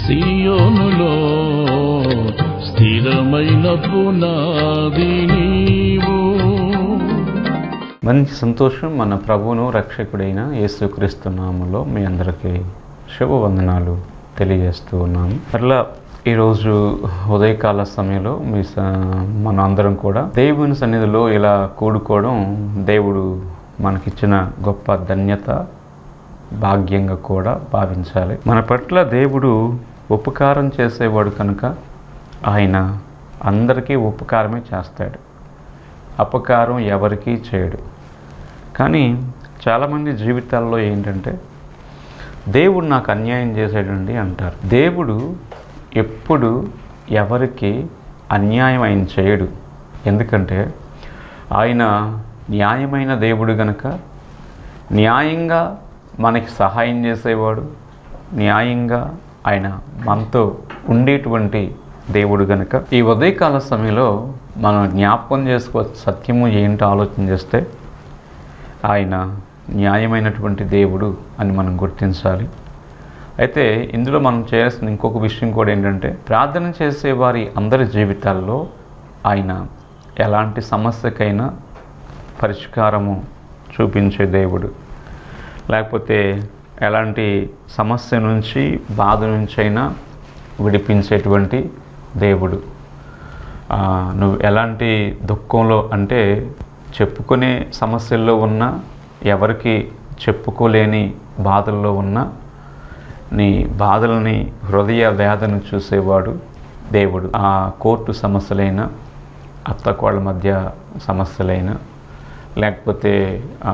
సియోనులో స్థిరమైన పునాది నీవు మంచి సంతోషం మన ప్రభువును రక్షకుడైన యేసుక్రీస్తు నామములో మీ అందరికీ శుభవందనాలు తెలియజేస్తూ ఉన్నాము అట్లా ఈరోజు ఉదయకాల సమయంలో మీ స- మన అందరం కూడా దేవుని సన్నిధిలో ఇలా కూడుకోవడం దేవుడు మనకిచ్చిన గొప్ప ధన్యత భాగ్యంగా కూడా భావించాలి మన పట్ల దేవుడు ఉపకారం చేసేవాడు కనుక ఆయన అందరికీ ఉపకారమే చేస్తాడు అపకారం ఎవరికీ చేయడు కానీ చాలామంది జీవితాల్లో ఏంటంటే దేవుడు నాకు అన్యాయం చేశాడండి అంటారు దేవుడు ఎప్పుడు ఎవరికి అన్యాయం ఆయన చేయడు ఎందుకంటే ఆయన న్యాయమైన దేవుడు గనక న్యాయంగా మనకి సహాయం చేసేవాడు న్యాయంగా ఆయన మనతో ఉండేటువంటి దేవుడు గనక ఈ ఉదయకాల సమయంలో మనం జ్ఞాపకం చేసుకో సత్యము ఏంటో ఆలోచన చేస్తే ఆయన న్యాయమైనటువంటి దేవుడు అని మనం గుర్తించాలి అయితే ఇందులో మనం చేయాల్సిన ఇంకొక విషయం కూడా ఏంటంటే ప్రార్థన చేసే వారి అందరి జీవితాల్లో ఆయన ఎలాంటి సమస్యకైనా పరిష్కారము చూపించే దేవుడు లేకపోతే ఎలాంటి సమస్య నుంచి బాధ నుంచి అయినా విడిపించేటువంటి దేవుడు ఆ, నువ్వు ఎలాంటి దుఃఖంలో అంటే చెప్పుకునే సమస్యల్లో ఉన్నా ఎవరికి చెప్పుకోలేని బాధల్లో ఉన్నా నీ బాధలని హృదయ వేదన చూసేవాడు దేవుడు ఆ కోర్టు సమస్యలైన అత్తకోళ్ళ మధ్య సమస్యలైన లేకపోతే ఆ,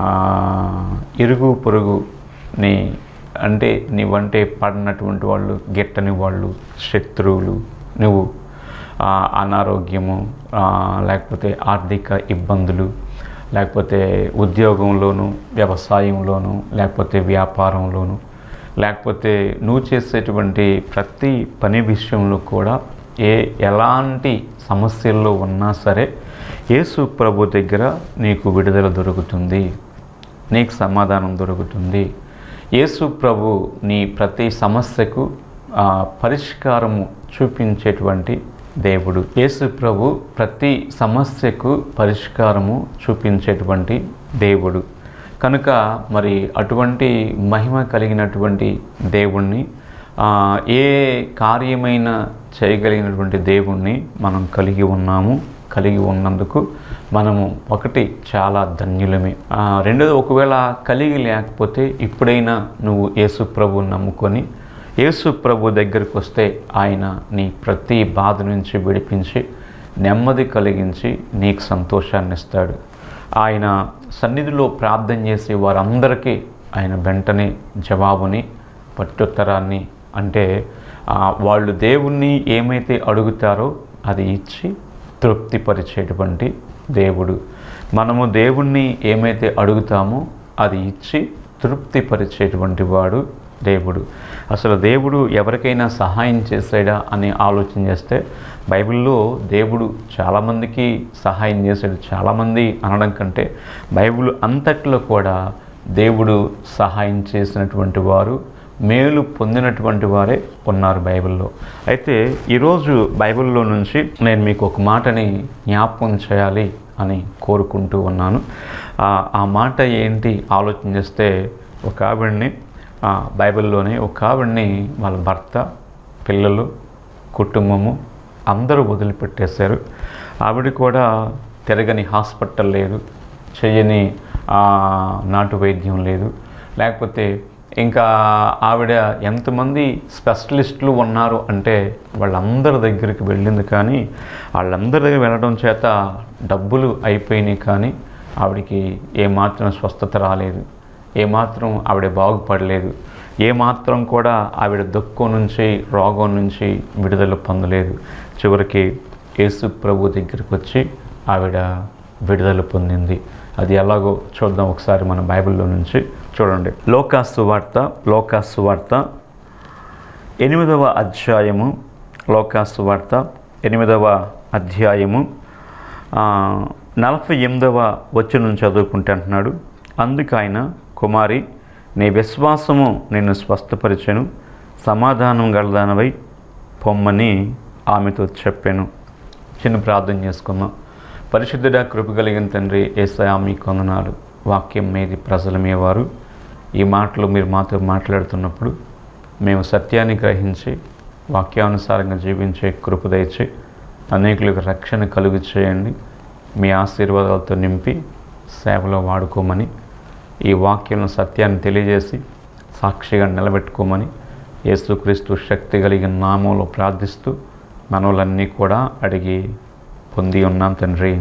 ఇరుగు పొరుగు నీ అంటే నీవంటే పడినటువంటి వాళ్ళు గిట్టని వాళ్ళు శత్రువులు నువ్వు ఆ, అనారోగ్యము ఆ, లేకపోతే ఆర్థిక ఇబ్బందులు లేకపోతే ఉద్యోగంలోను వ్యవసాయంలోను లేకపోతే వ్యాపారంలోను లేకపోతే నువ్వు చేసేటువంటి ప్రతి పని విషయంలో కూడా ఏ ఎలాంటి సమస్యల్లో ఉన్నా సరే యేసు ప్రభు దగ్గర నీకు విడుదల దొరుకుతుంది నీకు సమాధానం దొరుకుతుంది యేసు ప్రభు నీ ప్రతి సమస్యకు ఆ, పరిష్కారము చూపించేటువంటి దేవుడు యేసు ప్రభు ప్రతి సమస్యకు పరిష్కారము చూపించేటువంటి దేవుడు కనుక మరి అటువంటి మహిమ కలిగినటువంటి దేవుణ్ణి ఆ, ఏ కార్యమైన చేయగలిగినటువంటి దేవుణ్ణి మనం కలిగి ఉన్నాము కలిగి ఉన్నందుకు మనము ఒకటి చాలా ధన్యులమే ఆ, రెండోది ఒకవేళ కలిగి లేకపోతే ఇప్పుడైనా నువ్వు యేసు ప్రభువు నమ్ముకొని యేసు ప్రభు దగ్గరికి వస్తే ఆయన నీ ప్రతి బాధ నుంచి విడిపించి నెమ్మది కలిగించి నీకు సంతోషాన్ని ఇస్తాడు ఆయన సన్నిధిలో ప్రార్థన చేసే వారందరికీ ఆయన వెంటనే జవాబుని ప్రత్యుత్తరాన్ని అంటే ఆ, వాళ్ళు దేవుణ్ణి ఏమైతే అడుగుతారో అది ఇచ్చి తృప్తిపరిచేటువంటి దేవుడు మనము దేవుణ్ణి ఏమైతే అడుగుతామో అది ఇచ్చి తృప్తిపరిచేటువంటి వాడు దేవుడు అసలు దేవుడు ఎవరికైనా సహాయం చేశాడా అని ఆలోచన చేస్తే బైబిల్లో దేవుడు చాలామందికి సహాయం చేశాడు చాలామంది అనడం కంటే బైబిల్ అంతట్లో కూడా దేవుడు సహాయం చేసినటువంటి వారు మేలు పొందినటువంటి వారే ఉన్నారు బైబిల్లో అయితే ఈరోజు బైబిల్లో నుంచి నేను మీకు ఒక మాటని జ్ఞాపకం చేయాలి అని కోరుకుంటూ ఉన్నాను ఆ, ఆ మాట ఏంటి ఆలోచన చేస్తే ఒక ఆవిడ్ని ఆ, బైబిల్లోనే ఒక ఆవిడ్ని వాళ్ళ భర్త పిల్లలు కుటుంబము అందరూ వదిలిపెట్టేశారు ఆవిడ కూడా తిరగని హాస్పిటల్ లేదు చేయని ఆ, నాటు వైద్యం లేదు లేకపోతే ఇంకా ఆవిడ ఎంతమంది స్పెషలిస్టులు ఉన్నారు అంటే వాళ్ళందరి దగ్గరికి వెళ్ళింది కానీ వాళ్ళందరి దగ్గర వెళ్ళడం చేత డబ్బులు అయిపోయినాయి కానీ ఆవిడకి ఏమాత్రం స్వస్థత రాలేదు ఏమాత్రం ఆవిడ బాగుపడలేదు ఏమాత్రం కూడా ఆవిడ దుఃఖం నుంచి రోగం నుంచి విడుదల పొందలేదు చివరికి యేసు ప్రభు దగ్గరికి వచ్చి ఆవిడ విడుదల పొందింది అది ఎలాగో చూద్దాం ఒకసారి మన బైబిల్లో నుంచి చూడండి లోకాసు వార్త లోకాసు వార్త ఎనిమిదవ అధ్యాయము లోకాసు వార్త ఎనిమిదవ అధ్యాయము ఆ, నలభై ఎనిమిదవ వచనం చదువుకుంటే అంటున్నాడు అందుకు ఆయన కుమారి నీ విశ్వాసము నిన్ను స్వస్థపరిచెను సమాధానం గలదానవై పొమ్మని ఆమెతో చెప్పాను చిన్న ప్రార్థన చేసుకుందాం పరిశుద్ధుడా కృప కలిగిన తండ్రి ఏసయా మీ కొందనాలు వాక్యం మీది ప్రజల మీవారు ఈ మాటలు మీరు మాతో మాట్లాడుతున్నప్పుడు మేము సత్యాన్ని గ్రహించి వాక్యానుసారంగా జీవించే కృప దయచి అనేకులకు రక్షణ కలుగు చేయండి మీ ఆశీర్వాదాలతో నింపి సేవలో వాడుకోమని ఈ వాక్యం సత్యాన్ని తెలియజేసి సాక్షిగా నిలబెట్టుకోమని యేసుక్రీస్తు శక్తి కలిగిన నామంలో ప్రార్థిస్తూ మనవులన్నీ కూడా అడిగి పొంది ఉన్నాం తండ్రి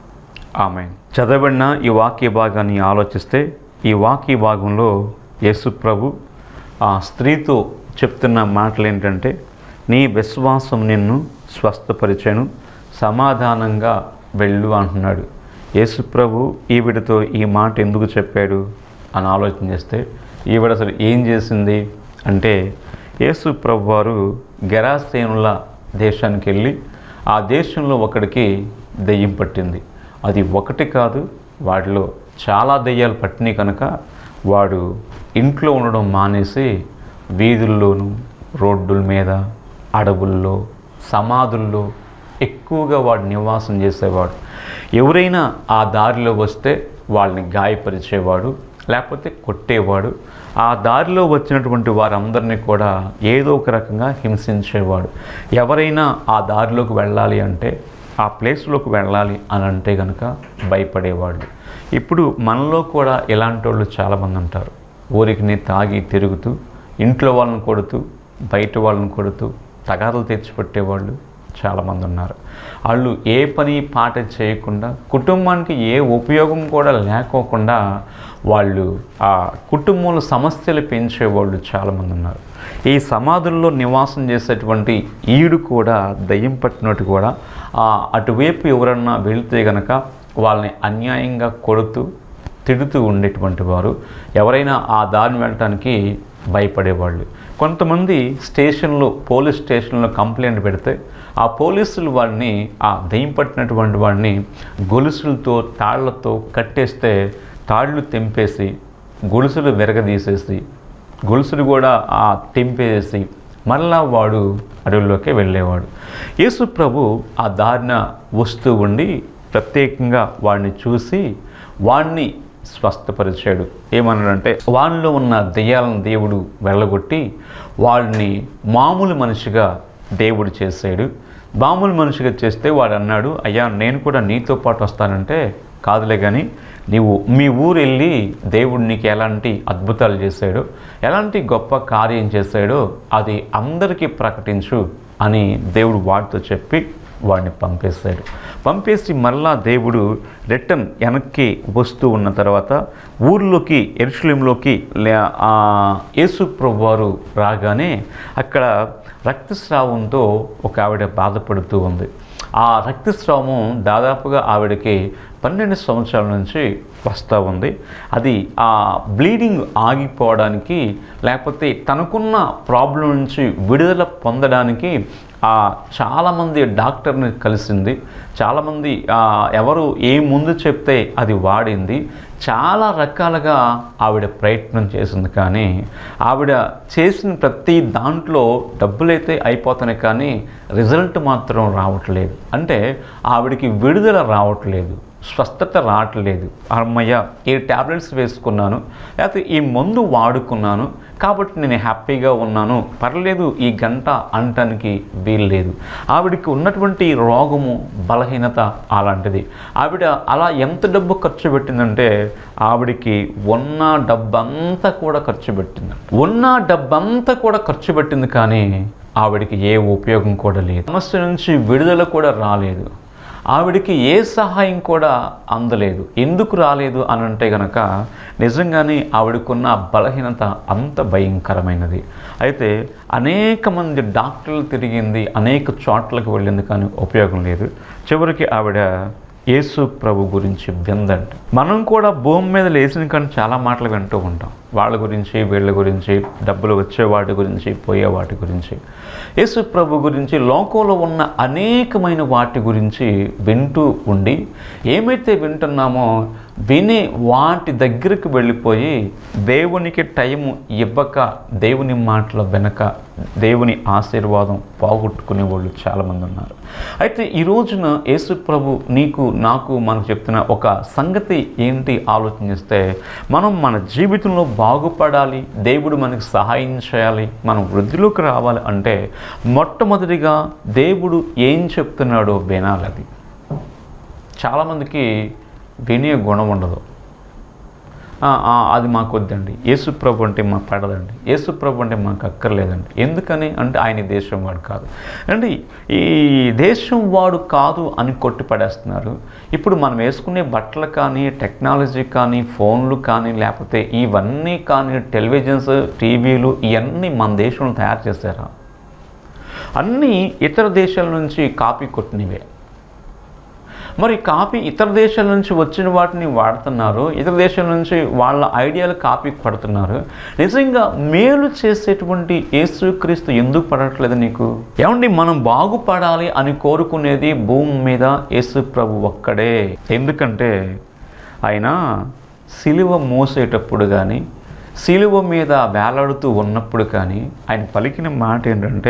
ఆమె చదవబడిన ఈ వాక్య భాగాన్ని ఆలోచిస్తే ఈ వాక్య భాగంలో యేసు ప్రభు ఆ స్త్రీతో చెప్తున్న మాటలు ఏంటంటే నీ విశ్వాసం నిన్ను స్వస్థపరిచాను సమాధానంగా వెళ్ళు అంటున్నాడు యేసు ప్రభు ఈవిడతో ఈ మాట ఎందుకు చెప్పాడు అని ఆలోచన చేస్తే ఈవిడ అసలు ఏం చేసింది అంటే యేసు ప్రభు వారు గెరాసేనుల దేశానికి వెళ్ళి ఆ దేశంలో ఒకడికి దెయ్యం పట్టింది అది ఒకటి కాదు వాటిలో చాలా దెయ్యాలు పట్టినాయి కనుక వాడు ఇంట్లో ఉండడం మానేసి వీధుల్లోనూ రోడ్డుల మీద అడవుల్లో సమాధుల్లో ఎక్కువగా వాడు నివాసం చేసేవాడు ఎవరైనా ఆ దారిలో వస్తే వాళ్ళని గాయపరిచేవాడు లేకపోతే కొట్టేవాడు ఆ దారిలో వచ్చినటువంటి వారందరినీ కూడా ఏదో ఒక రకంగా హింసించేవాడు ఎవరైనా ఆ దారిలోకి వెళ్ళాలి అంటే ఆ ప్లేస్లోకి వెళ్ళాలి అని అంటే కనుక భయపడేవాళ్ళు ఇప్పుడు మనలో కూడా ఇలాంటి వాళ్ళు చాలామంది ఉంటారు ఊరికి తాగి తిరుగుతూ ఇంట్లో వాళ్ళని కొడుతూ బయట వాళ్ళని కొడుతూ తగాదలు తెచ్చిపెట్టేవాళ్ళు చాలామంది ఉన్నారు వాళ్ళు ఏ పని పాట చేయకుండా కుటుంబానికి ఏ ఉపయోగం కూడా లేకోకుండా వాళ్ళు ఆ కుటుంబంలో సమస్యలు పెంచేవాళ్ళు చాలామంది ఉన్నారు ఈ సమాధుల్లో నివాసం చేసేటువంటి ఈడు కూడా దయ్యం పట్టినట్టు కూడా ఆ అటువైపు ఎవరన్నా వెళితే గనక వాళ్ళని అన్యాయంగా కొడుతూ తిడుతూ ఉండేటువంటి వారు ఎవరైనా ఆ దారిని వెళ్ళటానికి భయపడేవాళ్ళు కొంతమంది స్టేషన్లో పోలీస్ స్టేషన్లో కంప్లైంట్ పెడితే ఆ పోలీసులు వాడిని ఆ దయ్యం పట్టినటువంటి వాడిని గొలుసులతో తాళ్లతో కట్టేస్తే తాళ్ళు తెంపేసి గొలుసులు విరగదీసేసి గొలుసులు కూడా ఆ తెంపేసి మళ్ళా వాడు అడవుల్లోకి వెళ్ళేవాడు యేసు ప్రభు ఆ దారిన వస్తూ ఉండి ప్రత్యేకంగా వాడిని చూసి వాడిని స్వస్థపరిచాడు ఏమన్నాడంటే వాళ్ళలో ఉన్న దెయ్యాలను దేవుడు వెళ్ళగొట్టి వాళ్ళని మామూలు మనిషిగా దేవుడు చేశాడు మామూలు మనిషిగా చేస్తే వాడు అన్నాడు అయ్యా నేను కూడా నీతో పాటు వస్తానంటే కాదులే కానీ నీవు మీ ఊరు వెళ్ళి దేవుడు నీకు ఎలాంటి అద్భుతాలు చేశాడో ఎలాంటి గొప్ప కార్యం చేశాడో అది అందరికీ ప్రకటించు అని దేవుడు వాడితో చెప్పి వాడిని పంపేశాడు పంపేసి మళ్ళా దేవుడు రిటర్న్ వెనక్కి వస్తూ ఉన్న తర్వాత ఊర్లోకి ఎరుషులంలోకి లే ఆ యేసు ప్రభు వారు రాగానే అక్కడ రక్తస్రావంతో ఒక ఆవిడ బాధపడుతూ ఉంది ఆ రక్తస్రావము దాదాపుగా ఆవిడకి పన్నెండు సంవత్సరాల నుంచి వస్తూ ఉంది అది ఆ బ్లీడింగ్ ఆగిపోవడానికి లేకపోతే తనకున్న ప్రాబ్లం నుంచి విడుదల పొందడానికి ఆ చాలామంది డాక్టర్ని కలిసింది చాలామంది ఆ, ఎవరు ఏ ముందు చెప్తే అది వాడింది చాలా రకాలుగా ఆవిడ ప్రయత్నం చేసింది కానీ ఆవిడ చేసిన ప్రతి దాంట్లో డబ్బులైతే అయిపోతున్నాయి కానీ రిజల్ట్ మాత్రం రావట్లేదు అంటే ఆవిడకి విడుదల రావట్లేదు స్వస్థత రావట్లేదు అమ్మయ్య ఈ ట్యాబ్లెట్స్ వేసుకున్నాను లేకపోతే ఈ మందు వాడుకున్నాను కాబట్టి నేను హ్యాపీగా ఉన్నాను పర్లేదు ఈ గంట అంటానికి వీల్లేదు ఆవిడకి ఉన్నటువంటి రోగము బలహీనత అలాంటిది ఆవిడ అలా ఎంత డబ్బు ఖర్చు పెట్టిందంటే ఆవిడకి ఉన్న డబ్బంతా కూడా ఖర్చు పెట్టింది ఉన్న డబ్బంతా కూడా ఖర్చు పెట్టింది కానీ ఆవిడకి ఏ ఉపయోగం కూడా లేదు సమస్య నుంచి విడుదల కూడా రాలేదు ఆవిడికి ఏ సహాయం కూడా అందలేదు ఎందుకు రాలేదు అని అంటే గనక నిజంగానే ఆవిడకున్న బలహీనత అంత భయంకరమైనది అయితే అనేక మంది డాక్టర్లు తిరిగింది అనేక చోట్లకు వెళ్ళింది కానీ ఉపయోగం లేదు చివరికి ఆవిడ యేసు ప్రభు గురించి విందంట మనం కూడా భూమి మీద లేచిన కానీ చాలా మాటలు వింటూ ఉంటాం వాళ్ళ గురించి వీళ్ళ గురించి డబ్బులు వచ్చే వాటి గురించి పోయే వాటి గురించి యేసు ప్రభు గురించి లోకంలో ఉన్న అనేకమైన వాటి గురించి వింటూ ఉండి ఏమైతే వింటున్నామో విని వాటి దగ్గరికి వెళ్ళిపోయి దేవునికి టైము ఇవ్వక దేవుని మాటల వెనక దేవుని ఆశీర్వాదం పోగొట్టుకునే వాళ్ళు చాలామంది ఉన్నారు అయితే ఈ రోజున యేసు ప్రభు నీకు నాకు మనకు చెప్తున్న ఒక సంగతి ఏంటి ఆలోచన చేస్తే మనం మన జీవితంలో బాగుపడాలి దేవుడు మనకి సహాయం చేయాలి మనం వృద్ధిలోకి రావాలి అంటే మొట్టమొదటిగా దేవుడు ఏం చెప్తున్నాడో వినాలి అది చాలామందికి వినే గుణం ఉండదు "ఆ, ఆ, అది మాకు వద్దండి యేసుప్రభు అంటే మాకు పడదండి యేసుప్రభు అంటే మాకు అక్కర్లేదండి ఎందుకని అంటే ఆయన ఈ దేశం వాడు కాదు అంటే ఈ దేశం వాడు కాదు అని కొట్టి పడేస్తున్నారు ఇప్పుడు మనం వేసుకునే బట్టలు కానీ టెక్నాలజీ కానీ ఫోన్లు కానీ లేకపోతే ఇవన్నీ కానీ టెలివిజన్స్ టీవీలు ఇవన్నీ మన దేశంలో తయారు చేశారా అన్నీ ఇతర దేశాల నుంచి కాపీ కొట్టినవే మరి కాపీ ఇతర దేశాల నుంచి వచ్చిన వాటిని వాడుతున్నారు ఇతర దేశాల నుంచి వాళ్ళ ఐడియాలు కాపీ పడుతున్నారు నిజంగా మేలు చేసేటువంటి యేసుక్రీస్తు ఎందుకు పడట్లేదు నీకు ఏమండి మనం బాగుపడాలి అని కోరుకునేది భూమి మీద యేసు ప్రభు ఒక్కడే ఎందుకంటే ఆయన సిలువ మోసేటప్పుడు కానీ సిలువ మీద వేలాడుతూ ఉన్నప్పుడు కానీ ఆయన పలికిన మాట ఏంటంటే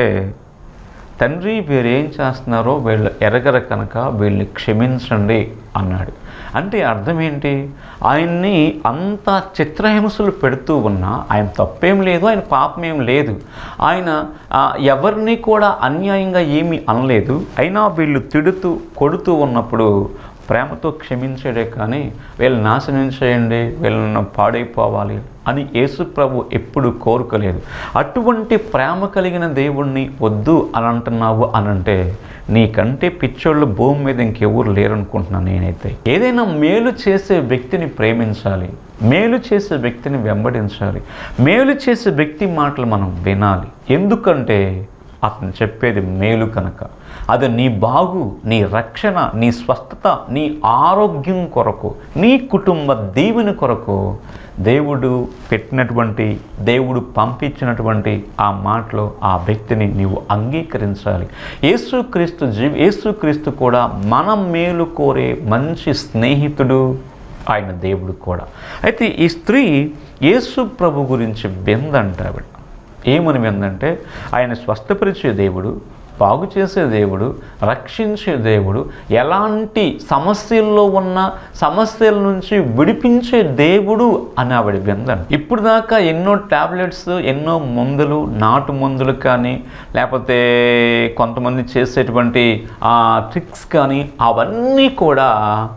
తండ్రి వీరేం చేస్తున్నారో వీళ్ళు ఎరగర కనుక వీళ్ళని క్షమించండి అన్నాడు అంటే అర్థం ఏంటి ఆయన్ని అంత చిత్రహింసలు పెడుతూ ఉన్నా ఆయన తప్పేం లేదు ఆయన పాపం ఏం లేదు ఆయన ఆ, ఎవరిని కూడా అన్యాయంగా ఏమీ అనలేదు అయినా వీళ్ళు తిడుతూ కొడుతూ ఉన్నప్పుడు ప్రేమతో క్షమించడే కానీ వీళ్ళు నాశనం చేయండి వీళ్ళను పాడైపోవాలి అని యేసు ప్రభు ఎప్పుడు కోరుకోలేదు అటువంటి ప్రేమ కలిగిన దేవుణ్ణి వద్దు అని అంటున్నావు అని అంటే నీకంటే పిచ్చోళ్ళు భూమి మీద ఇంకెవరు లేరనుకుంటున్నాను నేనైతే ఏదైనా మేలు చేసే వ్యక్తిని ప్రేమించాలి మేలు చేసే వ్యక్తిని వెంబడించాలి మేలు చేసే వ్యక్తి మాటలు మనం వినాలి ఎందుకంటే అతను చెప్పేది మేలు కనుక అది నీ బాగు నీ రక్షణ నీ స్వస్థత నీ ఆరోగ్యం కొరకు నీ కుటుంబ దీవెన కొరకు దేవుడు పెట్టినటువంటి దేవుడు పంపించినటువంటి ఆ మాటలో ఆ వ్యక్తిని నీవు అంగీకరించాలి యేసుక్రీస్తు జీవి యేసుక్రీస్తు కూడా మన మేలు కోరే మంచి స్నేహితుడు ఆయన దేవుడు కూడా అయితే ఈ స్త్రీ యేసు ప్రభు గురించి విందంట ఆవిడ ఏమని విందంటే ఆయన స్వస్థపరిచే దేవుడు బాగు చేసే దేవుడు రక్షించే దేవుడు ఎలాంటి సమస్యల్లో ఉన్న సమస్యల నుంచి విడిపించే దేవుడు అని ఆవిడ విందండి ఇప్పుడు దాకా ఎన్నో టాబ్లెట్స్ ఎన్నో మందులు నాటు మందులు కానీ లేకపోతే కొంతమంది చేసేటువంటి ఆ ట్రిక్స్ కానీ అవన్నీ కూడా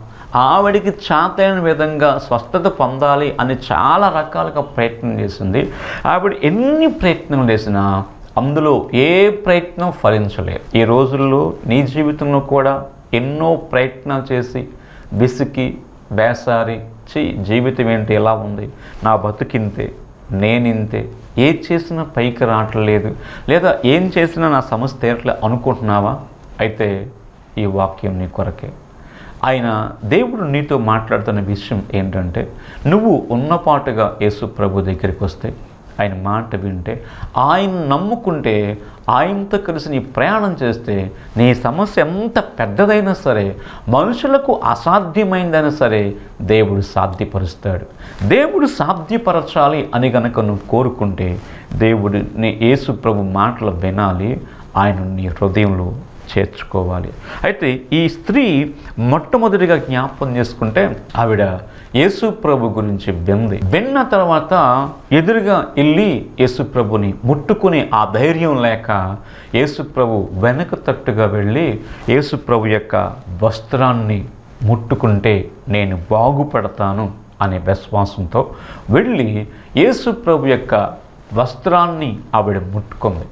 ఆవిడికి చాతైన విధంగా స్వస్థత పొందాలి అని చాలా రకాలుగా ప్రయత్నం చేసింది ఆవిడ ఎన్ని ప్రయత్నం చేసినా అందులో ఏ ప్రయత్నం ఫలించలేదు ఈ రోజుల్లో నీ జీవితంలో కూడా ఎన్నో ప్రయత్నాలు చేసి విసికి వేసారి చి జీవితం ఏంటి ఎలా ఉంది నా బతుకింతే నేనింతే ఏది చేసినా పైకి రావట్లేదు లేదా ఏం చేసినా నా సమస్య తీరట్లే అనుకుంటున్నావా అయితే ఈ వాక్యం నీ కొరకే ఆయన దేవుడు నీతో మాట్లాడుతున్న విషయం ఏంటంటే నువ్వు ఉన్నపాటుగా యేసు ప్రభు దగ్గరికి వస్తే ఆయన మాట వింటే ఆయన నమ్ముకుంటే ఆయనతో కలిసి నీ ప్రయాణం చేస్తే నీ సమస్య ఎంత పెద్దదైనా సరే మనుషులకు అసాధ్యమైందైనా సరే దేవుడు సాధ్యపరుస్తాడు దేవుడు సాధ్యపరచాలి అని గనక నువ్వు కోరుకుంటే దేవుడు నీ యేసు ప్రభు మాటలు వినాలి ఆయన నీ హృదయంలో చేర్చుకోవాలి అయితే ఈ స్త్రీ మొట్టమొదటిగా జ్ఞాపకం చేసుకుంటే ఆవిడ యేసు ప్రభు గురించి వింది విన్న తర్వాత ఎదురుగా వెళ్ళి యేసు ప్రభుని ముట్టుకునే ఆ ధైర్యం లేక యేసు ప్రభు వెనక తట్టుగా వెళ్ళి యేసు ప్రభు యొక్క వస్త్రాన్ని ముట్టుకుంటే నేను బాగుపడతాను అనే విశ్వాసంతో వెళ్ళి యేసు ప్రభు యొక్క వస్త్రాన్ని ఆవిడ ముట్టుకుంది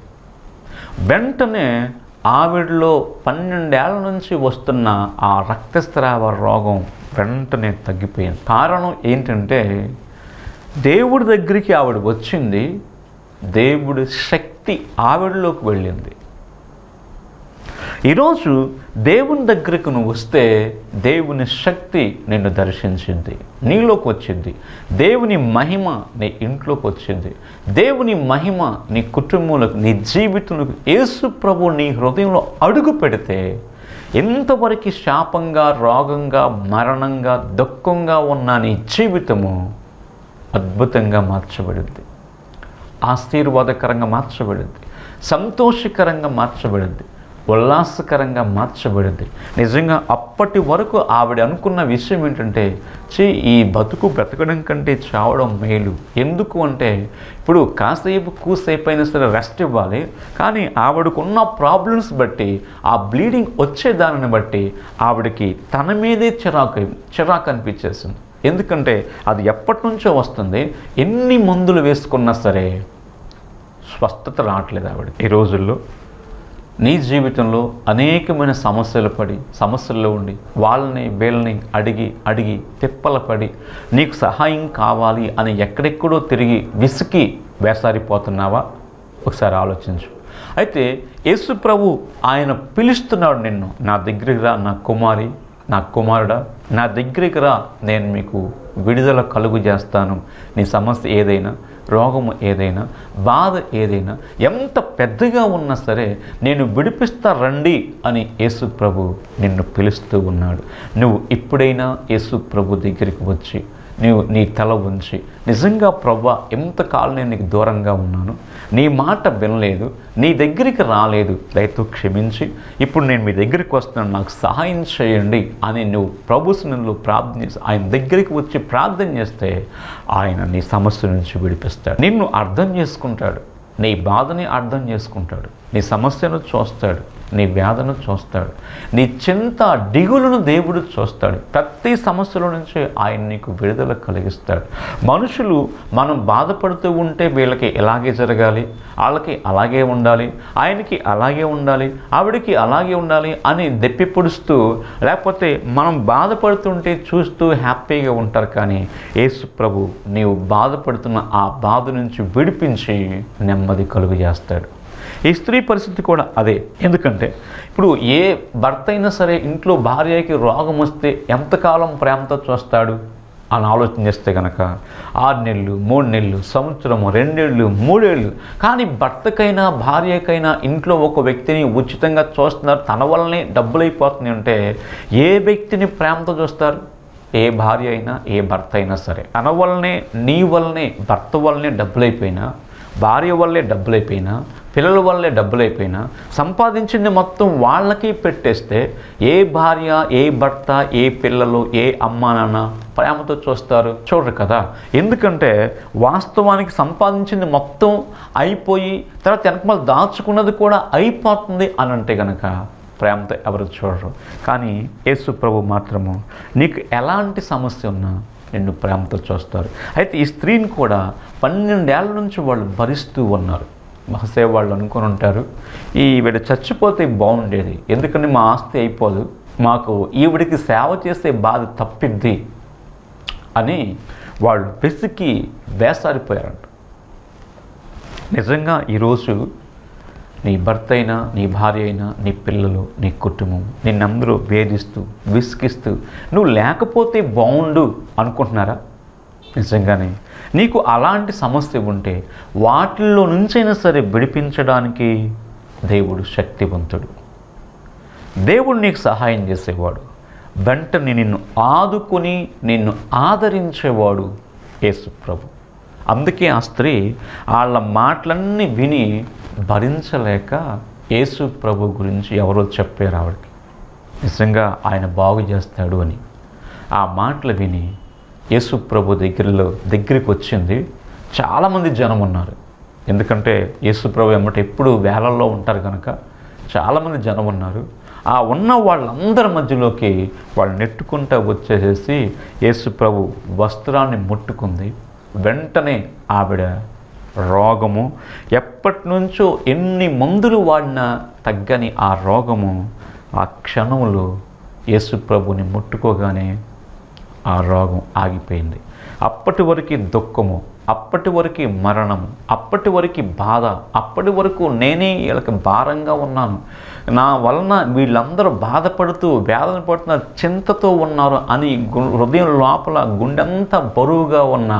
వెంటనే ఆవిడలో పన్నెండేళ్ల నుంచి వస్తున్న ఆ రక్తస్రావ రోగం వెంటనే తగ్గిపోయింది కారణం ఏంటంటే దేవుడి దగ్గరికి ఆవిడ వచ్చింది దేవుడి శక్తి ఆవిడలోకి వెళ్ళింది ఈరోజు దేవుని దగ్గరకు నువ్వు వస్తే దేవుని శక్తి నిన్ను దర్శించింది నీలోకి వచ్చింది దేవుని మహిమ నీ ఇంట్లోకి వచ్చింది దేవుని మహిమ నీ కుటుంబంలోకి నీ జీవితంలోకి యేసు ప్రభు నీ హృదయంలో అడుగు పెడితే ఎంతవరకు శాపంగా రోగంగా మరణంగా దుఃఖంగా ఉన్న నీ జీవితము అద్భుతంగా మార్చబడింది ఆశీర్వాదకరంగా మార్చబడింది సంతోషకరంగా మార్చబడింది ఉల్లాసకరంగా మార్చబడింది నిజంగా అప్పటి వరకు ఆవిడ అనుకున్న విషయం ఏంటంటే చే ఈ బతుకు బ్రతకడం కంటే చావడం మేలు ఎందుకు అంటే ఇప్పుడు కాసేపు కూసేపు అయినా సరే రెస్ట్ ఇవ్వాలి కానీ ఆవిడకున్న ప్రాబ్లమ్స్ బట్టి ఆ బ్లీడింగ్ వచ్చే దానిని బట్టి ఆవిడకి తన మీదే చిరాకు చిరాకు అనిపించేసింది ఎందుకంటే అది ఎప్పటి నుంచో వస్తుంది ఎన్ని మందులు వేసుకున్నా సరే స్వస్థత రావట్లేదు ఆవిడ ఈ రోజుల్లో నీ జీవితంలో అనేకమైన సమస్యలు పడి సమస్యల్లో ఉండి వాళ్ళని వీళ్ళని అడిగి అడిగి తిప్పల పడి నీకు సహాయం కావాలి అని ఎక్కడెక్కడో తిరిగి విసికి వేసారిపోతున్నావా ఒకసారి ఆలోచించు అయితే యేసు ప్రభు ఆయన పిలుస్తున్నాడు నిన్ను నా దగ్గరికి రా నా కుమారి నా కుమారుడా నా దగ్గరికి రా నేను మీకు విడుదల కలుగు చేస్తాను నీ సమస్య ఏదైనా రోగము ఏదైనా బాధ ఏదైనా ఎంత పెద్దగా ఉన్నా సరే నేను విడిపిస్తా రండి అని యేసు ప్రభు నిన్ను పిలుస్తూ ఉన్నాడు నువ్వు ఇప్పుడైనా యేసు ప్రభు దగ్గరికి వచ్చి నీవు నీ తల ఉంచి నిజంగా ప్రవ్వా ఎంతకాలం నేను నీకు దూరంగా ఉన్నాను నీ మాట వినలేదు నీ దగ్గరికి రాలేదు దయతో క్షమించి ఇప్పుడు నేను మీ దగ్గరికి వస్తున్నాను నాకు సహాయం చేయండి అని నువ్వు ప్రభు నువ్వు ప్రార్థన చేసి ఆయన దగ్గరికి వచ్చి ప్రార్థన చేస్తే ఆయన నీ సమస్య నుంచి విడిపిస్తాడు నిన్ను అర్థం చేసుకుంటాడు నీ బాధని అర్థం చేసుకుంటాడు నీ సమస్యను చూస్తాడు నీ వ్యాధను చూస్తాడు నీ చింత దిగులను దేవుడు చూస్తాడు ప్రతి సమస్యల నుంచి ఆయన నీకు విడుదల కలిగిస్తాడు మనుషులు మనం బాధపడుతూ ఉంటే వీళ్ళకి ఇలాగే జరగాలి వాళ్ళకి అలాగే ఉండాలి ఆయనకి అలాగే ఉండాలి ఆవిడకి అలాగే ఉండాలి అని దెప్పి పొడుస్తూ లేకపోతే మనం బాధపడుతుంటే చూస్తూ హ్యాపీగా ఉంటారు కానీ యేసు ప్రభు నీవు బాధపడుతున్న ఆ బాధ నుంచి విడిపించి నెమ్మది కలుగు చేస్తాడు ఈ స్త్రీ పరిస్థితి కూడా అదే ఎందుకంటే ఇప్పుడు ఏ భర్త అయినా సరే ఇంట్లో భార్యకి రోగం వస్తే ఎంతకాలం ప్రేమతో చూస్తాడు అని ఆలోచన చేస్తే కనుక ఆరు నెలలు మూడు నెలలు సంవత్సరము రెండేళ్ళు మూడేళ్ళు కానీ భర్తకైనా భార్యకైనా ఇంట్లో ఒక వ్యక్తిని ఉచితంగా చూస్తున్నారు తన వల్లనే డబ్బులు అయిపోతుంది అంటే ఏ వ్యక్తిని ప్రేమతో చూస్తారు ఏ భార్య అయినా ఏ భర్త అయినా సరే తన వల్లనే నీ వల్లనే భర్త వల్లనే డబ్బులు అయిపోయినా భార్య వల్లే డబ్బులు అయిపోయినా పిల్లల వల్లే డబ్బులు అయిపోయినా సంపాదించింది మొత్తం వాళ్ళకి పెట్టేస్తే ఏ భార్య ఏ భర్త ఏ పిల్లలు ఏ అమ్మ నాన్న ప్రేమతో చూస్తారు చూడరు కదా ఎందుకంటే వాస్తవానికి సంపాదించింది మొత్తం అయిపోయి తర్వాత వెనకమల దాచుకున్నది కూడా అయిపోతుంది అని అంటే కనుక ప్రేమతో ఎవరు చూడరు కానీ యేసు ప్రభు మాత్రము నీకు ఎలాంటి సమస్య ఉన్నా నిన్ను ప్రేమతో చూస్తారు అయితే ఈ స్త్రీని కూడా పన్నెండేళ్ల నుంచి వాళ్ళు భరిస్తూ ఉన్నారు బహుశా వాళ్ళు అనుకుని ఉంటారు ఈ ఈవిడ చచ్చిపోతే బాగుండేది ఎందుకని మా ఆస్తి అయిపోదు మాకు ఈవిడికి సేవ చేసే బాధ తప్పిద్ది అని వాళ్ళు వెసికి వేసారిపోయారంట నిజంగా ఈరోజు నీ భర్త అయినా నీ భార్య అయినా నీ పిల్లలు నీ కుటుంబం నిన్నందరూ వేధిస్తూ విసిగిస్తూ నువ్వు లేకపోతే బాగుండు అనుకుంటున్నారా నిజంగానే నీకు అలాంటి సమస్య ఉంటే వాటిల్లో నుంచైనా సరే విడిపించడానికి దేవుడు శక్తివంతుడు దేవుడు నీకు సహాయం చేసేవాడు వెంటనే నిన్ను ఆదుకొని నిన్ను ఆదరించేవాడు యేసు ప్రభు అందుకే ఆ స్త్రీ వాళ్ళ మాటలన్నీ విని భరించలేక యేసు ప్రభు గురించి ఎవరో చెప్పారు ఆవిడకి నిజంగా ఆయన బాగు చేస్తాడు అని ఆ మాటలు విని యేసు ప్రభు దగ్గరలో దగ్గరికి వచ్చింది చాలామంది జనం ఉన్నారు ఎందుకంటే యేసు ప్రభు ఎమ్మట ఎప్పుడు వేలల్లో ఉంటారు కనుక చాలామంది జనం ఉన్నారు ఆ ఉన్న వాళ్ళందరి మధ్యలోకి వాళ్ళు నెట్టుకుంటూ వచ్చేసేసి యేసు ప్రభు వస్త్రాన్ని ముట్టుకుంది వెంటనే ఆవిడ రోగము ఎప్పటి నుంచో ఎన్ని మందులు వాడినా తగ్గని ఆ రోగము ఆ క్షణంలో యేసు ప్రభుని ముట్టుకోగానే ఆ రోగం ఆగిపోయింది అప్పటి వరకు దుఃఖము అప్పటి వరకు మరణము అప్పటి వరకు బాధ అప్పటి వరకు నేనే వీళ్ళకి భారంగా ఉన్నాను నా వలన వీళ్ళందరూ బాధపడుతూ వేదన పడుతున్న చింతతో ఉన్నారు అని గు- హృదయం లోపల గుండెంతా బరువుగా ఉన్న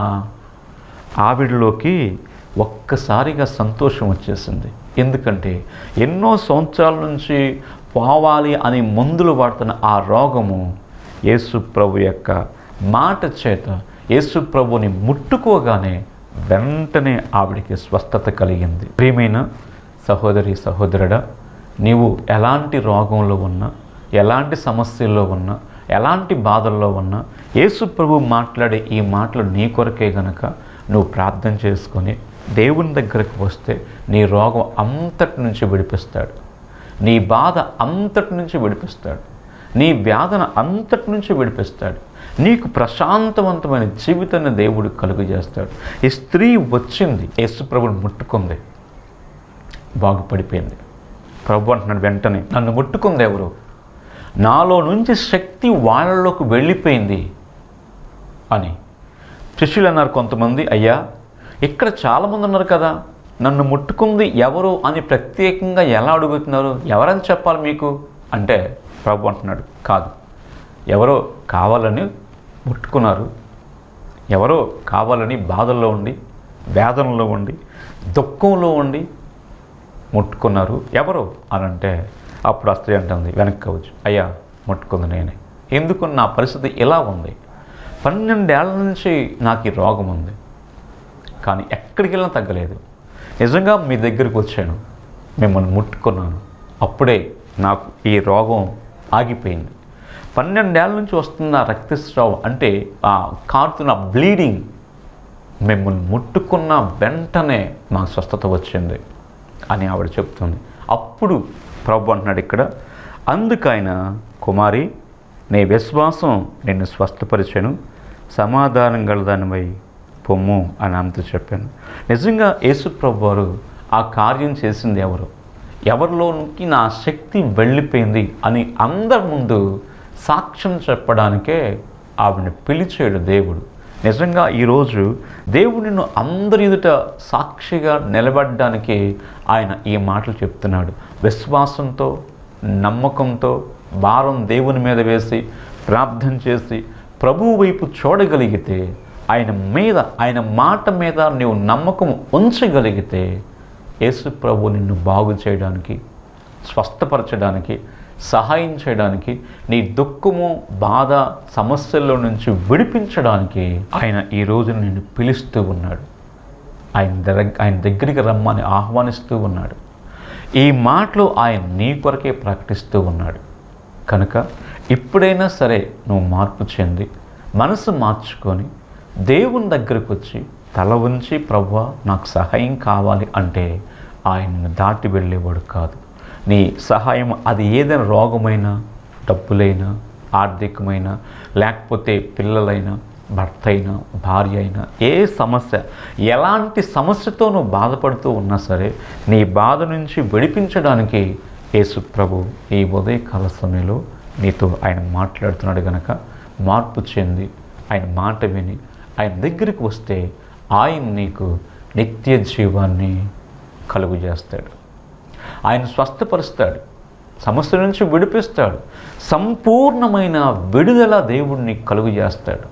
ఆవిడలోకి ఒక్కసారిగా సంతోషం వచ్చేసింది ఎందుకంటే ఎన్నో సంవత్సరాల నుంచి పోవాలి అని మందులు వాడుతున్న ఆ రోగము యేసు ప్రభు యొక్క మాట చేత యేసు ప్రభుని ముట్టుకోగానే వెంటనే ఆవిడికి స్వస్థత కలిగింది ప్రియమైన సహోదరి సహోదరుడా నీవు ఎలాంటి రోగంలో ఉన్నా ఎలాంటి సమస్యల్లో ఉన్నా ఎలాంటి బాధల్లో ఉన్నా యేసు ప్రభు మాట్లాడే ఈ మాటలు నీ కొరకే గనక నువ్వు ప్రార్థన చేసుకొని దేవుని దగ్గరకు వస్తే నీ రోగం అంతటి నుంచి విడిపిస్తాడు నీ బాధ అంతటి నుంచి విడిపిస్తాడు నీ వ్యాధన అంతటి నుంచి విడిపిస్తాడు నీకు ప్రశాంతవంతమైన జీవితాన్ని దేవుడు కలుగు చేస్తాడు ఈ స్త్రీ వచ్చింది యేసు ప్రభుని ముట్టుకుంది బాగుపడిపోయింది ప్రభు అంటున్నాడు వెంటనే నన్ను ముట్టుకుంది ఎవరు నాలో నుంచి శక్తి వాళ్ళలోకి వెళ్ళిపోయింది అని శిష్యులు అన్నారు కొంతమంది అయ్యా ఇక్కడ చాలామంది ఉన్నారు కదా నన్ను ముట్టుకుంది ఎవరు అని ప్రత్యేకంగా ఎలా అడుగుతున్నారు ఎవరని చెప్పాలి మీకు అంటే ప్రభు అంటున్నాడు కాదు ఎవరో కావాలని ముట్టుకున్నారు ఎవరో కావాలని బాధల్లో ఉండి వేదనలో ఉండి దుఃఖంలో ఉండి ముట్టుకున్నారు ఎవరు అని అంటే అప్పుడు ఆ స్త్రీ అంటుంది వెనక్కి కావచ్చు అయ్యా ముట్టుకుంది నేనే ఎందుకు నా పరిస్థితి ఇలా ఉంది పన్నెండేళ్ల నుంచి నాకు ఈ రోగం ఉంది కానీ ఎక్కడికి వెళ్ళినా తగ్గలేదు నిజంగా మీ దగ్గరికి వచ్చాను మిమ్మల్ని ముట్టుకున్నాను అప్పుడే నాకు ఈ రోగం ఆగిపోయింది పన్నెండేళ్ల నుంచి వస్తున్న రక్తస్రావం అంటే ఆ కారుతున్న బ్లీడింగ్ మిమ్మల్ని ముట్టుకున్న వెంటనే మాకు స్వస్థత వచ్చింది అని ఆవిడ చెప్తుంది అప్పుడు ప్రభు అంటున్నాడు ఇక్కడ అందుకైన కుమారి నీ విశ్వాసం నిన్ను స్వస్థపరిచాను సమాధానం గలదానివై పొమ్ము అని ఆమెతో చెప్పాను నిజంగా యేసు ప్రభు వారు ఆ కార్యం చేసింది ఎవరు ఎవరిలోనికి నా శక్తి వెళ్ళిపోయింది అని అందరి ముందు సాక్ష్యం చెప్పడానికే ఆవిడని పిలిచాడు దేవుడు నిజంగా ఈరోజు దేవుడు నిన్ను అందరి ఎదుట సాక్షిగా నిలబడడానికి ఆయన ఈ మాటలు చెప్తున్నాడు విశ్వాసంతో నమ్మకంతో భారం దేవుని మీద వేసి ప్రార్థన చేసి ప్రభువు వైపు చూడగలిగితే ఆయన మీద ఆయన మాట మీద నీవు నమ్మకం ఉంచగలిగితే యేసు ప్రభు నిన్ను బాగు చేయడానికి స్వస్థపరచడానికి సహాయం చేయడానికి నీ దుఃఖము బాధ సమస్యల్లో నుంచి విడిపించడానికి ఆయన ఈ రోజు నిన్ను పిలుస్తూ ఉన్నాడు ఆయన దగ్గర ఆయన దగ్గరికి రమ్మని ఆహ్వానిస్తూ ఉన్నాడు ఈ మాటలు ఆయన నీ కొరకే ప్రకటిస్తూ ఉన్నాడు కనుక ఇప్పుడైనా సరే నువ్వు మార్పు చెంది మనసు మార్చుకొని దేవుని దగ్గరకు వచ్చి తల ఉంచి ప్రవ్వా నాకు సహాయం కావాలి అంటే ఆయనను దాటి వెళ్ళేవాడు కాదు నీ సహాయం అది ఏదైనా రోగమైనా డబ్బులైనా ఆర్థికమైనా లేకపోతే పిల్లలైనా భర్త అయినా భార్య అయినా ఏ సమస్య ఎలాంటి సమస్యతో నువ్వు బాధపడుతూ ఉన్నా సరే నీ బాధ నుంచి విడిపించడానికి యేసు ప్రభు ఈ ఉదయకాల సమయంలో నీతో ఆయన మాట్లాడుతున్నాడు గనక మార్పు చెంది ఆయన మాట విని ఆయన దగ్గరికి వస్తే ఆయన నీకు నిత్య జీవాన్ని కలుగు చేస్తాడు ఆయన స్వస్థపరుస్తాడు సమస్య నుంచి విడిపిస్తాడు సంపూర్ణమైన విడుదల దేవుడిని కలుగు చేస్తాడు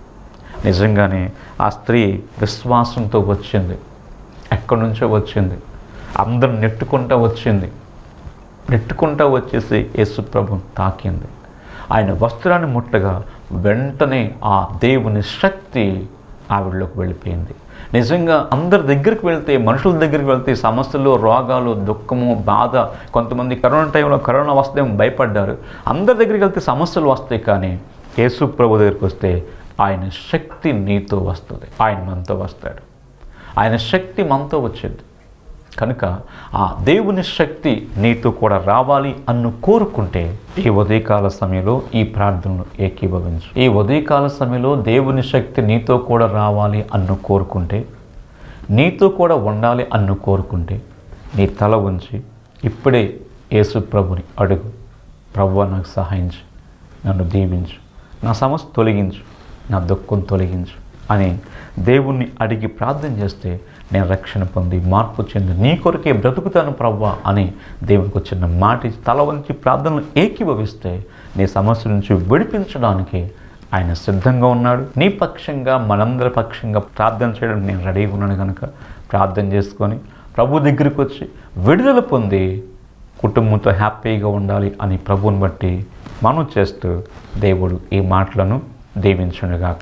నిజంగానే ఆ స్త్రీ విశ్వాసంతో వచ్చింది ఎక్కడి నుంచో వచ్చింది అందరు నెట్టుకుంటూ వచ్చింది నెట్టుకుంటూ వచ్చేసి యేసుప్రభు తాకింది ఆయన వస్త్రాన్ని ముట్టగా వెంటనే ఆ దేవుని శక్తి ఆవిడలోకి వెళ్ళిపోయింది నిజంగా అందరి దగ్గరికి వెళ్తే మనుషుల దగ్గరికి వెళ్తే సమస్యలు రోగాలు దుఃఖము బాధ కొంతమంది కరోనా టైంలో కరోనా వస్తే భయపడ్డారు అందరి దగ్గరికి వెళ్తే సమస్యలు వస్తాయి కానీ యేసు ప్రభు దగ్గరికి వస్తే ఆయన శక్తి నీతో వస్తుంది ఆయన మనతో వస్తాడు ఆయన శక్తి మనతో వచ్చింది కనుక ఆ దేవుని శక్తి నీతో కూడా రావాలి అన్ను కోరుకుంటే ఈ ఉదయకాల సమయంలో ఈ ప్రార్థనలు ఏకీభవించు ఈ ఉదయకాల సమయంలో దేవుని శక్తి నీతో కూడా రావాలి అన్ను కోరుకుంటే నీతో కూడా ఉండాలి అన్ను కోరుకుంటే నీ తల ఉంచి ఇప్పుడే యేసు ప్రభుని అడుగు ప్రభు నాకు సహాయించు నన్ను దీవించు నా సమస్య తొలగించు నా దుఃఖం తొలగించు అని దేవుణ్ణి అడిగి ప్రార్థన చేస్తే నేను రక్షణ పొంది మార్పు చెంది నీ కొరకే బ్రతుకుతాను ప్రవ్వా అని దేవునికి వచ్చిన మాట ఇచ్చి తల వంచి ప్రార్థనలు ఏకీభవిస్తే నీ సమస్య నుంచి విడిపించడానికి ఆయన సిద్ధంగా ఉన్నాడు నీ పక్షంగా మనందరి పక్షంగా ప్రార్థన చేయడానికి నేను రెడీగా ఉన్నాను కనుక ప్రార్థన చేసుకొని ప్రభు దగ్గరికి వచ్చి విడుదల పొంది కుటుంబంతో హ్యాపీగా ఉండాలి అని ప్రభువుని బట్టి మనం చేస్తూ దేవుడు ఈ మాటలను దీవించునుగాక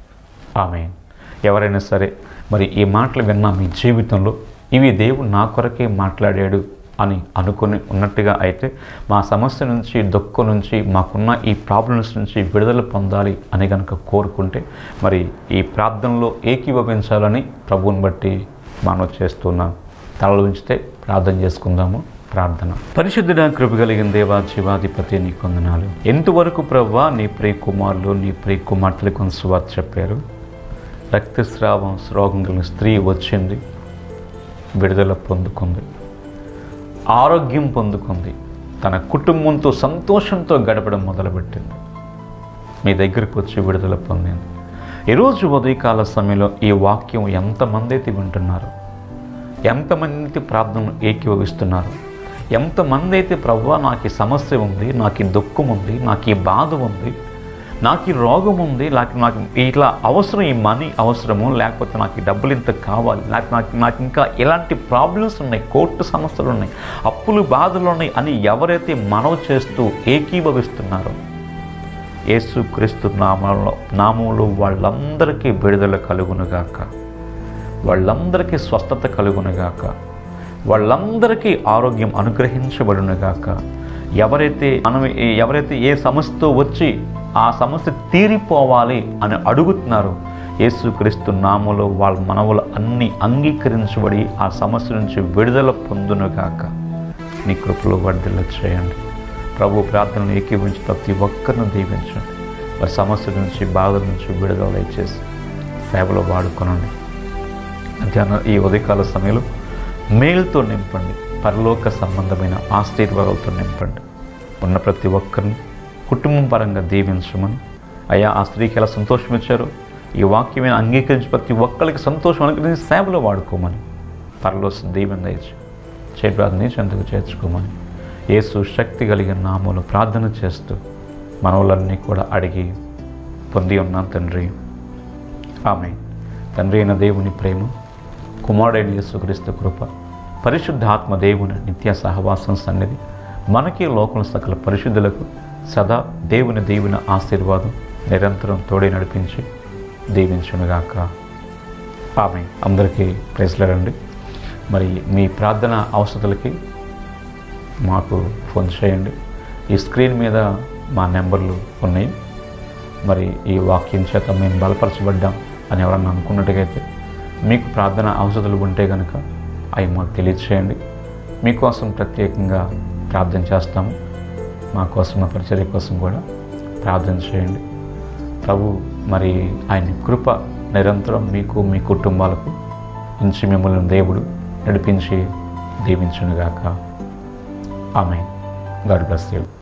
ఆమె ఎవరైనా సరే మరి ఈ మాటలు విన్న మీ జీవితంలో ఇవి దేవుడు నా కొరకే మాట్లాడాడు అని అనుకుని ఉన్నట్టుగా అయితే మా సమస్య నుంచి దుఃఖం నుంచి మాకున్న ఈ ప్రాబ్లమ్స్ నుంచి విడుదల పొందాలి అని కనుక కోరుకుంటే మరి ఈ ప్రార్థనలో ఏకీభవించాలని ప్రభువుని బట్టి మనం చేస్తున్నాం తలలు ఉంచితే ప్రార్థన చేసుకుందాము ప్రార్థన పరిశుద్ధుడ కృప కలిగిన దేవా జీవాధిపతి నీ కొందనాలు ఎంతవరకు ప్రవ్వా నీ ప్రియ కుమారులు నీ ప్రియ కుమార్తెలు కొంత సువార్త చెప్పారు రక్తస్రావం రోగం కలిగిన స్త్రీ వచ్చింది విడుదల పొందుకుంది ఆరోగ్యం పొందుకుంది తన కుటుంబంతో సంతోషంతో గడపడం మొదలుపెట్టింది మీ దగ్గరికి వచ్చి విడుదల పొందింది ఈరోజు ఉదయకాల సమయంలో ఈ వాక్యం ఎంతమంది అయితే వింటున్నారు ఎంతమంది అయితే ప్రార్థనలు ఏకీభవిస్తున్నారు ఎంతమంది అయితే ప్రవ్వా నాకు ఈ సమస్య ఉంది నాకు ఈ దుఃఖం ఉంది నాకు ఈ బాధ ఉంది నాకు ఈ రోగం ఉంది లేకపోతే నాకు ఇట్లా అవసరం ఈ మనీ అవసరము లేకపోతే నాకు ఈ డబ్బులు ఇంత కావాలి లేకపోతే నాకు నాకు ఇంకా ఎలాంటి ప్రాబ్లమ్స్ ఉన్నాయి కోర్టు సమస్యలు ఉన్నాయి అప్పులు బాధలు ఉన్నాయి అని ఎవరైతే మనవి చేస్తూ ఏకీభవిస్తున్నారో యేసుక్రీస్తు నామంలో నామంలో వాళ్ళందరికీ విడుదల కలుగునుగాక వాళ్ళందరికీ స్వస్థత కలుగునుగాక వాళ్ళందరికీ ఆరోగ్యం అనుగ్రహించబడునుగాక ఎవరైతే మనం ఎవరైతే ఏ సమస్యతో వచ్చి ఆ సమస్య తీరిపోవాలి అని అడుగుతున్నారో యేసుక్రీస్తు నామంలో వాళ్ళ మనవులు అన్నీ అంగీకరించబడి ఆ సమస్య నుంచి విడుదల పొందునుగాక నీ కృపలో వర్ధిల్ల చేయండి ప్రభు ప్రార్థనలు ఏకీవించి ప్రతి ఒక్కరిని దీవించండి వారి సమస్య నుంచి బాధ నుంచి విడుదల దయచేసి సేవలో వాడుకొనండి మధ్యాహ్నం ఈ ఉదయకాల సమయంలో మేలుతో నింపండి పరలోక సంబంధమైన ఆశీర్వాదాలతో నింపండి ఉన్న ప్రతి ఒక్కరిని కుటుంబం పరంగా దీవించమని అయ్యా ఆ స్త్రీకి ఎలా సంతోషం ఇచ్చారో ఈ వాక్యమైన అంగీకరించి ప్రతి ఒక్కరికి సంతోషం అనుగ్రహించి సేవలో వాడుకోమని పరలో దీవెన దయచి చేయి ప్రార్థన చెందుకు చేర్చుకోమని యేసు శక్తి కలిగిన నామూలు ప్రార్థన చేస్తూ మనవులన్నీ కూడా అడిగి పొంది ఉన్నాం తండ్రి ఆమె తండ్రి అయిన దేవుని ప్రేమ కుమారుడైన యేసుక్రీస్తు కృప పరిశుద్ధాత్మ దేవుని నిత్య సహవాసం సన్నిధి మనకి లోకం సకల పరిశుద్ధులకు సదా దేవుని దేవుని ఆశీర్వాదం నిరంతరం తోడే నడిపించి దీవించునుగాక ఆమె అందరికీ ప్రేస్లరండి మరి మీ ప్రార్థన అవసరాలకి మాకు ఫోన్ చేయండి ఈ స్క్రీన్ మీద మా నెంబర్లు ఉన్నాయి మరి ఈ వాక్యం చేత మేము బలపరచబడ్డాం అని ఎవరన్నా అనుకున్నట్టుగైతే మీకు ప్రార్థన అవసరాలు ఉంటే కనుక అవి మాకు తెలియచేయండి మీకోసం ప్రత్యేకంగా ప్రార్థన చేస్తాము మా కోసం మా పరిచర్య కోసం కూడా ప్రార్థన చేయండి ప్రభు మరి ఆయన కృప నిరంతరం మీకు మీ కుటుంబాలకు ఉంచి మిమ్మల్ని దేవుడు నడిపించి దీవించునుగాక ఆమె గాడ్ బ్లెస్ యూ